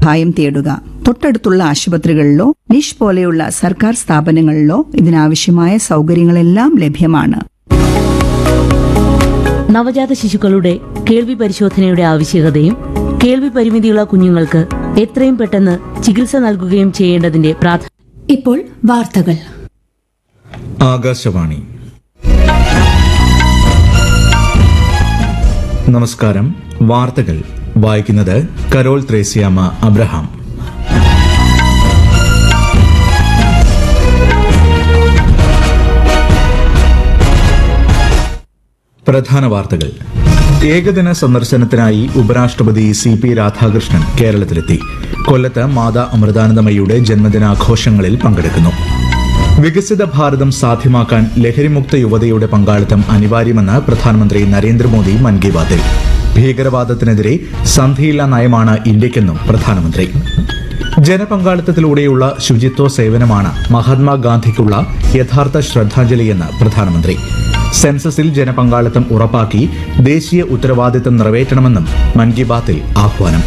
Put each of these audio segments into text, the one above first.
സഹായം തേടുക തൊട്ടടുത്തുള്ള ആശുപത്രികളിലോ നിഷ് പോലെയുള്ള സർക്കാർ സ്ഥാപനങ്ങളിലോ ഇതിനാവശ്യമായ സൗകര്യങ്ങളെല്ലാം ലഭ്യമാണ് നവജാത ശിശുക്കളുടെ കേൾവി പരിശോധനയുടെ ആവശ്യകതയും കേൾവി പരിമിതിയുള്ള കുഞ്ഞുങ്ങൾക്ക് എത്രയും പെട്ടെന്ന് ചികിത്സ നൽകുകയും ചെയ്യേണ്ടതിന്റെ പ്രാധാന്യം ഇപ്പോൾ വാർത്തകൾ ആകാശവാണി നമസ്കാരം വാർത്തകൾ വായിക്കുന്നത് കരോൾ ത്രേസ്യാമ അബ്രഹാം പ്രധാന വാർത്തകൾ ഏകദിന സന്ദർശനത്തിനായി ഉപരാഷ്ട്രപതി സി പി രാധാകൃഷ്ണൻ കേരളത്തിലെത്തി കൊല്ലത്ത് മാതാ അമൃതാനന്ദമയുടെ ജന്മദിനാഘോഷങ്ങളിൽ പങ്കെടുക്കുന്നു വികസിത ഭാരതം സാധ്യമാക്കാൻ ലഹരിമുക്ത യുവതയുടെ പങ്കാളിത്തം അനിവാര്യമെന്ന് പ്രധാനമന്ത്രി നരേന്ദ്രമോദി മൻ കി ബാത്തിൽ ഭീകരവാദത്തിനെതിരെ സന്ധിയില്ലാ നയമാണ് ഇന്ത്യക്കെന്നും പ്രധാനമന്ത്രി ജനപങ്കാളിത്തത്തിലൂടെയുള്ള ശുചിത്വ സേവനമാണ് മഹാത്മാഗാന്ധിക്കുള്ള യഥാർത്ഥ ശ്രദ്ധാഞ്ജലിയെന്ന് പ്രധാനമന്ത്രി സെൻസസിൽ ജനപങ്കാളിത്തം ഉറപ്പാക്കി ദേശീയ ഉത്തരവാദിത്തം നിറവേറ്റണമെന്നും മൻ കി ബാത്തിൽ ആഹ്വാനം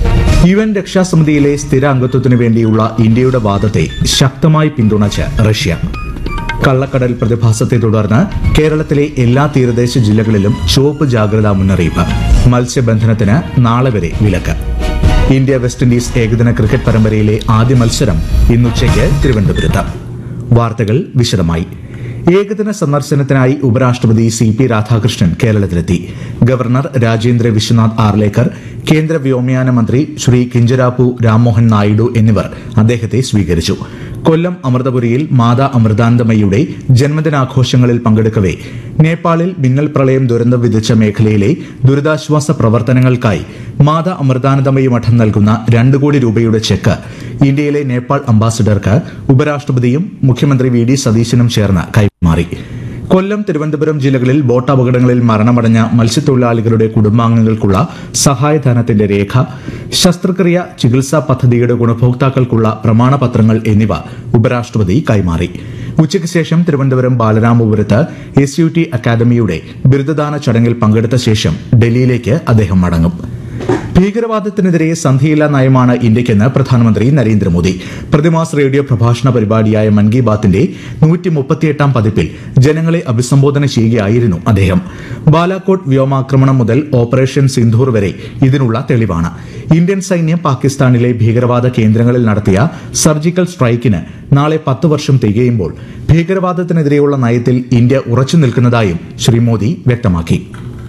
യു എൻ രക്ഷാസമിതിയിലെ സ്ഥിര അംഗത്വത്തിനു വേണ്ടിയുള്ള ഇന്ത്യയുടെ വാദത്തെ ശക്തമായി പിന്തുണച്ച് റഷ്യ കള്ളക്കടൽ പ്രതിഭാസത്തെ തുടർന്ന് കേരളത്തിലെ എല്ലാ തീരദേശ ജില്ലകളിലും ചുവപ്പ് ജാഗ്രതാ മുന്നറിയിപ്പ് മത്സ്യബന്ധനത്തിന് നാളെ വരെ വിലക്ക് ഇന്ത്യ വെസ്റ്റ് ഇൻഡീസ് ഏകദിന ക്രിക്കറ്റ് പരമ്പരയിലെ ആദ്യ മത്സരം ഇന്നുച്ചയ്ക്ക് തിരുവനന്തപുരത്ത് വാർത്തകൾ വിശദമായി ഏകദിന സന്ദർശനത്തിനായി ഉപരാഷ്ട്രപതി സി പി രാധാകൃഷ്ണൻ കേരളത്തിലെത്തി ഗവർണർ രാജേന്ദ്ര വിശ്വനാഥ് ആർലേക്കർ കേന്ദ്ര വ്യോമയാന മന്ത്രി ശ്രീ കിഞ്ചരാപ്പു രാംമോഹൻ നായിഡു എന്നിവർ അദ്ദേഹത്തെ സ്വീകരിച്ചു കൊല്ലം അമൃതപുരിയിൽ മാതാ അമൃതാനന്ദമയുടെ ജന്മദിനാഘോഷങ്ങളിൽ പങ്കെടുക്കവെ നേപ്പാളിൽ മിന്നൽ പ്രളയം ദുരന്തം വിധിച്ച മേഖലയിലെ ദുരിതാശ്വാസ പ്രവർത്തനങ്ങൾക്കായി മാതാ അമൃതാനന്ദമയി മഠം നൽകുന്ന രണ്ട് കോടി രൂപയുടെ ചെക്ക് ഇന്ത്യയിലെ നേപ്പാൾ അംബാസിഡർക്ക് ഉപരാഷ്ട്രപതിയും മുഖ്യമന്ത്രി വി ഡി സതീശനും ചേർന്ന് കൈമാറി കൊല്ലം തിരുവനന്തപുരം ജില്ലകളിൽ ബോട്ട് അപകടങ്ങളിൽ മരണമടഞ്ഞ മത്സ്യത്തൊഴിലാളികളുടെ കുടുംബാംഗങ്ങൾക്കുള്ള സഹായധനത്തിന്റെ രേഖ ശസ്ത്രക്രിയ ചികിത്സാ പദ്ധതിയുടെ ഗുണഭോക്താക്കൾക്കുള്ള പ്രമാണപത്രങ്ങൾ എന്നിവ ഉപരാഷ്ട്രപതി കൈമാറി ഉച്ചയ്ക്ക് ശേഷം തിരുവനന്തപുരം ബാലരാമപുരത്ത് എസ് യു ടി അക്കാദമിയുടെ ബിരുദദാന ചടങ്ങിൽ പങ്കെടുത്ത ശേഷം ഡൽഹിയിലേക്ക് അദ്ദേഹം മടങ്ങും ഭീകരവാദത്തിനെതിരെ സന്ധിയില്ലാ നയമാണ് ഇന്ത്യക്കെന്ന് പ്രധാനമന്ത്രി നരേന്ദ്രമോദി പ്രതിമാസ റേഡിയോ പ്രഭാഷണ പരിപാടിയായ മൻ കി ബാത്തിന്റെ നൂറ്റി മുപ്പത്തിയെട്ടാം പതിപ്പിൽ ജനങ്ങളെ അഭിസംബോധന ചെയ്യുകയായിരുന്നു അദ്ദേഹം ബാലാക്കോട്ട് വ്യോമാക്രമണം മുതൽ ഓപ്പറേഷൻ സിന്ധൂർ വരെ ഇതിനുള്ള തെളിവാണ് ഇന്ത്യൻ സൈന്യം പാകിസ്ഥാനിലെ ഭീകരവാദ കേന്ദ്രങ്ങളിൽ നടത്തിയ സർജിക്കൽ സ്ട്രൈക്കിന് നാളെ പത്ത് വർഷം തികയുമ്പോൾ ഭീകരവാദത്തിനെതിരെയുള്ള നയത്തിൽ ഇന്ത്യ ഉറച്ചു നിൽക്കുന്നതായും ശ്രീ മോദി വ്യക്തമാക്കി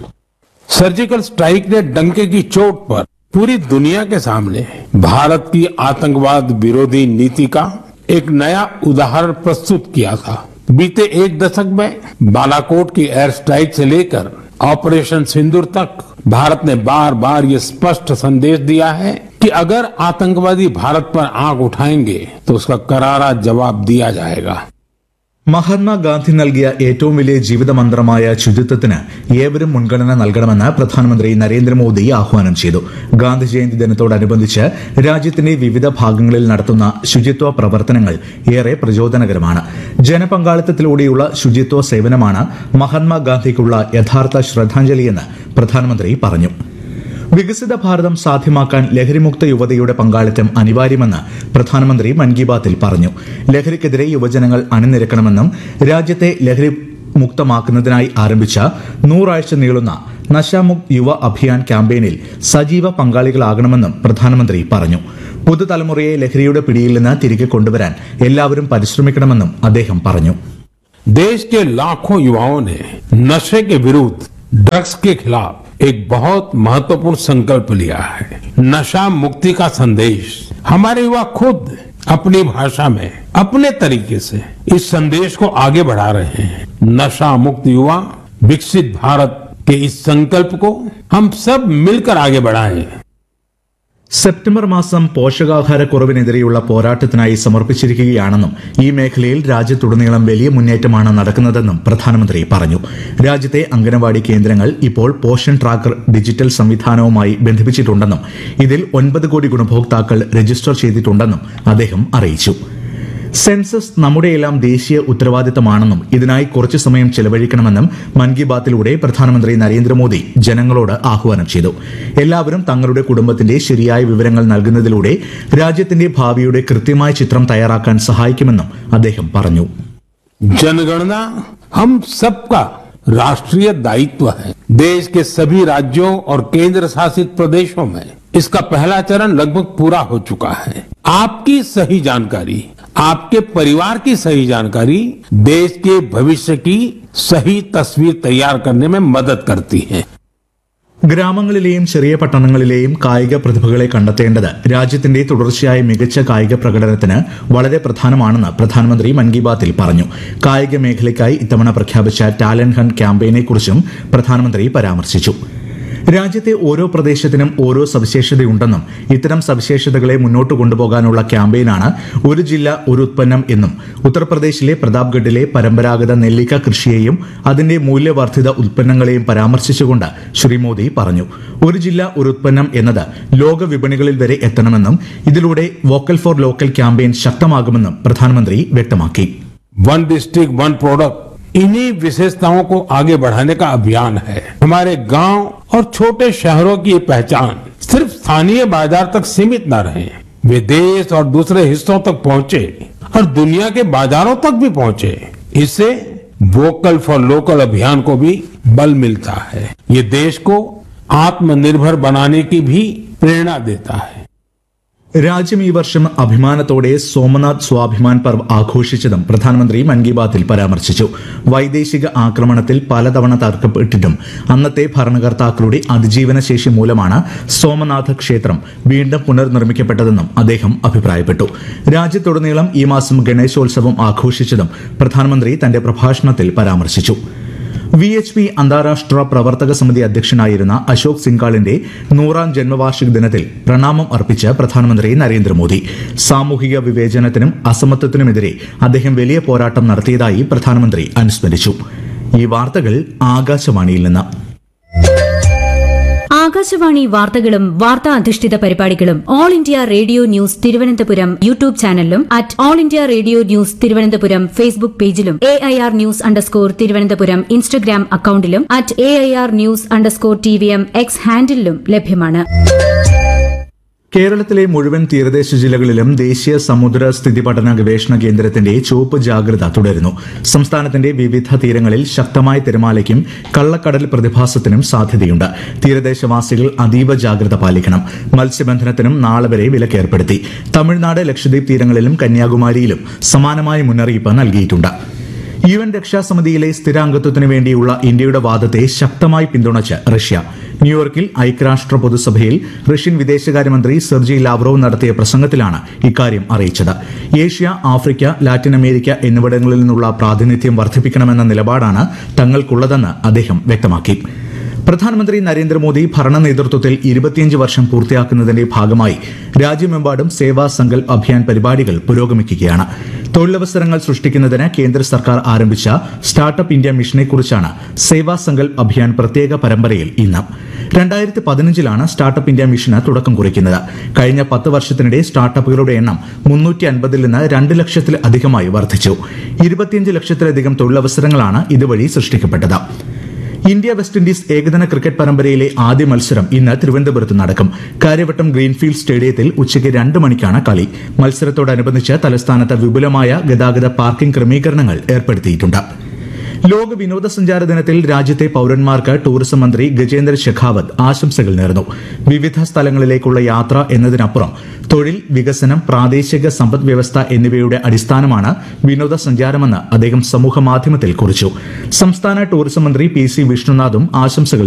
सर्जिकल स्ट्राइक ने डंके की चोट पर पूरी दुनिया के सामने भारत की आतंकवाद विरोधी नीति का एक नया उदाहरण प्रस्तुत किया था बीते एक दशक में बालाकोट की एयर स्ट्राइक से लेकर ऑपरेशन सिंदूर तक भारत ने बार बार ये स्पष्ट संदेश दिया है कि अगर आतंकवादी भारत पर आंख उठाएंगे तो उसका करारा जवाब दिया जाएगा മഹാത്മാഗാന്ധി നൽകിയ ഏറ്റവും വലിയ ജീവിതമന്ത്രമായ ശുചിത്വത്തിന് ഏവരും മുൻഗണന നൽകണമെന്ന് പ്രധാനമന്ത്രി നരേന്ദ്രമോദി ആഹ്വാനം ചെയ്തു ഗാന്ധി ജയന്തി ദിനത്തോടനുബന്ധിച്ച് രാജ്യത്തിന്റെ വിവിധ ഭാഗങ്ങളിൽ നടത്തുന്ന ശുചിത്വ പ്രവർത്തനങ്ങൾ ഏറെ പ്രചോദനകരമാണ് ജനപങ്കാളിത്തത്തിലൂടെയുള്ള ശുചിത്വ സേവനമാണ് മഹാത്മാഗാന്ധിക്കുള്ള യഥാർത്ഥ ശ്രദ്ധാഞ്ജലിയെന്ന് പ്രധാനമന്ത്രി പറഞ്ഞു വികസിത ഭാരതം സാധ്യമാക്കാൻ ലഹരിമുക്ത യുവതയുടെ പങ്കാളിത്തം അനിവാര്യമെന്ന് പ്രധാനമന്ത്രി മൻ കി ബാത്തിൽ പറഞ്ഞു ലഹരിക്കെതിരെ യുവജനങ്ങൾ അണിനിരക്കണമെന്നും രാജ്യത്തെ ലഹരി മുക്തമാക്കുന്നതിനായി ആരംഭിച്ച നൂറാഴ്ച നീളുന്ന നശാമുക്ത് യുവ അഭിയാൻ ക്യാമ്പയിനിൽ സജീവ പങ്കാളികളാകണമെന്നും പ്രധാനമന്ത്രി പറഞ്ഞു പുതുതലമുറയെ ലഹരിയുടെ പിടിയിൽ നിന്ന് തിരികെ കൊണ്ടുവരാൻ എല്ലാവരും പരിശ്രമിക്കണമെന്നും അദ്ദേഹം പറഞ്ഞു देश के लाखों युवाओं ने नशे के विरुद्ध ड्रग्स के खिलाफ एक बहुत महत्वपूर्ण संकल्प लिया है नशा मुक्ति का संदेश हमारे युवा खुद अपनी भाषा में अपने तरीके से इस संदेश को आगे बढ़ा रहे हैं नशा मुक्त युवा विकसित भारत के इस संकल्प को हम सब मिलकर आगे बढ़ाएं സെപ്റ്റംബർ മാസം പോഷകാഹാരക്കുറവിനെതിരെയുള്ള പോരാട്ടത്തിനായി സമർപ്പിച്ചിരിക്കുകയാണെന്നും ഈ മേഖലയിൽ രാജ്യത്തുടനീളം വലിയ മുന്നേറ്റമാണ് നടക്കുന്നതെന്നും പ്രധാനമന്ത്രി പറഞ്ഞു രാജ്യത്തെ അംഗനവാടി കേന്ദ്രങ്ങൾ ഇപ്പോൾ പോഷൻ ട്രാക്കർ ഡിജിറ്റൽ സംവിധാനവുമായി ബന്ധിപ്പിച്ചിട്ടുണ്ടെന്നും ഇതിൽ ഒൻപത് കോടി ഗുണഭോക്താക്കൾ രജിസ്റ്റർ ചെയ്തിട്ടുണ്ടെന്നും അദ്ദേഹം അറിയിച്ചു സെൻസസ് നമ്മുടെയെല്ലാം ദേശീയ ഉത്തരവാദിത്തമാണെന്നും ഇതിനായി കുറച്ചു സമയം ചെലവഴിക്കണമെന്നും മൻ കി ബാത്തിലൂടെ പ്രധാനമന്ത്രി നരേന്ദ്രമോദി ജനങ്ങളോട് ആഹ്വാനം ചെയ്തു എല്ലാവരും തങ്ങളുടെ കുടുംബത്തിന്റെ ശരിയായ വിവരങ്ങൾ നൽകുന്നതിലൂടെ രാജ്യത്തിന്റെ ഭാവിയുടെ കൃത്യമായ ചിത്രം തയ്യാറാക്കാൻ സഹായിക്കുമെന്നും അദ്ദേഹം പറഞ്ഞു जनगणना हम सबका राष्ट्रीय दायित्व है देश के सभी राज्यों और केंद्र शासित प्रदेशों में इसका पहला चरण लगभग पूरा हो चुका है आपकी सही जानकारी आपके परिवार की सही जानकारी देश के भविष्य की सही तस्वीर तैयार करने में मदद करती है ഗ്രാമങ്ങളിലെയും ചെറിയ പട്ടണങ്ങളിലെയും കായിക പ്രതിഭകളെ കണ്ടെത്തേണ്ടത് രാജ്യത്തിന്റെ തുടർച്ചയായ മികച്ച കായിക പ്രകടനത്തിന് വളരെ പ്രധാനമാണെന്ന് പ്രധാനമന്ത്രി മൻ കി ബാത്തിൽ പറഞ്ഞു കായിക മേഖലയ്ക്കായി ഇത്തവണ പ്രഖ്യാപിച്ച ടാലന്റ് ഹണ്ട് ക്യാമ്പയിനെക്കുറിച്ചും പ്രധാനമന്ത്രി പരാമർശിച്ചു രാജ്യത്തെ ഓരോ പ്രദേശത്തിനും ഓരോ സവിശേഷതയുണ്ടെന്നും ഇത്തരം സവിശേഷതകളെ മുന്നോട്ട് കൊണ്ടുപോകാനുള്ള ക്യാമ്പയിനാണ് ഒരു ജില്ല ഒരു ഉത്പന്നം എന്നും ഉത്തർപ്രദേശിലെ പ്രതാപ്ഗഡിലെ പരമ്പരാഗത നെല്ലിക്ക കൃഷിയെയും അതിന്റെ മൂല്യവർദ്ധിത ഉത്പന്നങ്ങളെയും പരാമർശിച്ചുകൊണ്ട് ശ്രീ മോദി പറഞ്ഞു ഒരു ജില്ല ഒരു ഉത്പന്നം എന്നത് ലോക വിപണികളിൽ വരെ എത്തണമെന്നും ഇതിലൂടെ വോക്കൽ ഫോർ ലോക്കൽ ക്യാമ്പയിൻ ശക്തമാകുമെന്നും പ്രധാനമന്ത്രി വ്യക്തമാക്കി वन डिस्ट्रिक्ट वन प्रोडक्ट इन्हीं विशेषताओं को आगे बढ़ाने का अभियान है हमारे गांव और छोटे शहरों की ये पहचान सिर्फ स्थानीय बाजार तक सीमित न रहे वे देश और दूसरे हिस्सों तक पहुंचे और दुनिया के बाजारों तक भी पहुंचे इससे वोकल फॉर लोकल अभियान को भी बल मिलता है ये देश को आत्मनिर्भर बनाने की भी प्रेरणा देता है രാജ്യം ഈ വർഷം അഭിമാനത്തോടെ സോമനാഥ് സ്വാഭിമാൻ പർവ് ആഘോഷിച്ചതും പ്രധാനമന്ത്രി മൻ കി ബാത്തിൽ പരാമർശിച്ചു വൈദേശിക ആക്രമണത്തിൽ പലതവണ തകർക്കപ്പെട്ടിട്ടും അന്നത്തെ ഭരണകർത്താക്കളുടെ അതിജീവന ശേഷി മൂലമാണ് സോമനാഥ ക്ഷേത്രം വീണ്ടും പുനർനിർമ്മിക്കപ്പെട്ടതെന്നും അദ്ദേഹം അഭിപ്രായപ്പെട്ടു രാജ്യത്തുടനീളം ഈ മാസം ഗണേശോത്സവം ആഘോഷിച്ചതും പ്രധാനമന്ത്രി തന്റെ പ്രഭാഷണത്തിൽ പരാമർശിച്ചു വി എച്ച് പി അന്താരാഷ്ട്ര പ്രവർത്തക സമിതി അധ്യക്ഷനായിരുന്ന അശോക് സിംഗാളിന്റെ നൂറാം ജന്മവാർഷിക ദിനത്തിൽ പ്രണാമം അർപ്പിച്ച് പ്രധാനമന്ത്രി നരേന്ദ്രമോദി സാമൂഹിക വിവേചനത്തിനും അസമത്വത്തിനുമെതിരെ അദ്ദേഹം വലിയ പോരാട്ടം നടത്തിയതായി പ്രധാനമന്ത്രി അനുസ്മരിച്ചു ഈ വാർത്തകൾ ആകാശവാണിയിൽ നിന്ന് ആകാശവാണി വാർത്തകളും വാർത്താ അധിഷ്ഠിത പരിപാടികളും all India radio news Thiruvananthapuram YouTube ചാനലിലും at all India radio news Thiruvananthapuram Facebook പേജിലും A I R news underscore Thiruvananthapuram Instagram അക്കൌണ്ടിലും at A I R news underscore T V M X ഹാൻഡിലും ലഭ്യമാണ് കേരളത്തിലെ മുഴുവൻ തീരദേശ ജില്ലകളിലും ദേശീയ സമുദ്ര സ്ഥിതി പഠന ഗവേഷണ കേന്ദ്രത്തിന്റെ ചുവപ്പ് ജാഗ്രത തുടരുന്നു സംസ്ഥാനത്തിന്റെ വിവിധ തീരങ്ങളിൽ ശക്തമായ തിരമാലയ്ക്കും കള്ളക്കടൽ പ്രതിഭാസത്തിനും സാധ്യതയുണ്ട് തീരദേശവാസികൾ അതീവ ജാഗ്രത പാലിക്കണം മത്സ്യബന്ധനത്തിനും നാളെ വരെ വിലക്കേർപ്പെടുത്തി തമിഴ്നാട് ലക്ഷദ്വീപ് തീരങ്ങളിലും കന്യാകുമാരിയിലും സമാനമായ മുന്നറിയിപ്പ് നൽകിയിട്ടുണ്ട് യു എൻ രക്ഷാസമിതിയിലെ സ്ഥിരാംഗത്വത്തിനു വേണ്ടിയുള്ള ഇന്ത്യയുടെ വാദത്തെ ശക്തമായി പിന്തുണച്ച് റഷ്യ ന്യൂയോർക്കിൽ ഐക്യരാഷ്ട്ര പൊതുസഭയിൽ റഷ്യൻ വിദേശകാര്യമന്ത്രി സെർജി ലാവ്റോവ് നടത്തിയ പ്രസംഗത്തിലാണ് ഇക്കാര്യം അറിയിച്ചത് ഏഷ്യ ആഫ്രിക്ക ലാറ്റിൻ അമേരിക്ക എന്നിവിടങ്ങളിൽ നിന്നുള്ള പ്രാതിനിധ്യം വർദ്ധിപ്പിക്കണമെന്ന നിലപാടാണ് തങ്ങൾക്കുള്ളതെന്ന് അദ്ദേഹം വ്യക്തമാക്കി പ്രധാനമന്ത്രി നരേന്ദ്രമോദി ഭരണ നേതൃത്വത്തിൽ ഇരുപത്തിയഞ്ച് വർഷം പൂർത്തിയാക്കുന്നതിന്റെ ഭാഗമായി രാജ്യമെമ്പാടും സേവാ സങ്കൽപ് അഭിയാൻ പരിപാടികൾ പുരോഗമിക്കുകയാണ് തൊഴിലവസരങ്ങൾ സൃഷ്ടിക്കുന്നതിന് കേന്ദ്ര സർക്കാർ ആരംഭിച്ച സ്റ്റാർട്ടപ്പ് ഇന്ത്യ മിഷനെക്കുറിച്ചാണ് സേവാ സങ്കൽപ് അഭിയാൻ പ്രത്യേക പരമ്പരയിൽ ഇന്ന് രണ്ടായിരത്തി പതിനഞ്ചിലാണ് സ്റ്റാർട്ടപ്പ് ഇന്ത്യ മിഷന് തുടക്കം കുറിക്കുന്നത് കഴിഞ്ഞ പത്ത് വർഷത്തിനിടെ സ്റ്റാർട്ടപ്പുകളുടെ എണ്ണം മുന്നൂറ്റി അൻപതിൽ നിന്ന് രണ്ട് ലക്ഷത്തിൽ അധികമായി വർദ്ധിച്ചു ഇരുപത്തിയഞ്ച് ലക്ഷത്തിലധികം തൊഴിലവസരങ്ങളാണ് ഇതുവഴി സൃഷ്ടിക്കപ്പെട്ടത് ഇന്ത്യ വെസ്റ്റ് ഇൻഡീസ് ഏകദിന ക്രിക്കറ്റ് പരമ്പരയിലെ ആദ്യ മത്സരം ഇന്ന് തിരുവനന്തപുരത്ത് നടക്കും കാര്യവട്ടം ഗ്രീൻഫീൽഡ് സ്റ്റേഡിയത്തിൽ ഉച്ചയ്ക്ക് രണ്ട് മണിക്കാണ് കളി മത്സരത്തോടനുബന്ധിച്ച് തലസ്ഥാനത്ത് വിപുലമായ ഗതാഗത പാർക്കിംഗ് ക്രമീകരണങ്ങൾ ഏർപ്പെടുത്തിയിട്ടുണ്ട് ലോക വിനോദസഞ്ചാര ദിനത്തിൽ രാജ്യത്തെ പൌരന്മാർക്ക് ടൂറിസം മന്ത്രി ഗജേന്ദ്ര ഷെഖാവത്ത് ആശംസകൾ നേർന്നു വിവിധ സ്ഥലങ്ങളിലേക്കുള്ള യാത്ര എന്നതിനപ്പുറം തൊഴിൽ വികസനം പ്രാദേശിക സമ്പദ് വ്യവസ്ഥ എന്നിവയുടെ അടിസ്ഥാനമാണ് വിനോദസഞ്ചാരമെന്ന് അദ്ദേഹം സമൂഹമാധ്യമത്തിൽ കുറിച്ചു സംസ്ഥാന ടൂറിസം മന്ത്രി പി സി വിഷ്ണുനാഥും ആശംസകൾ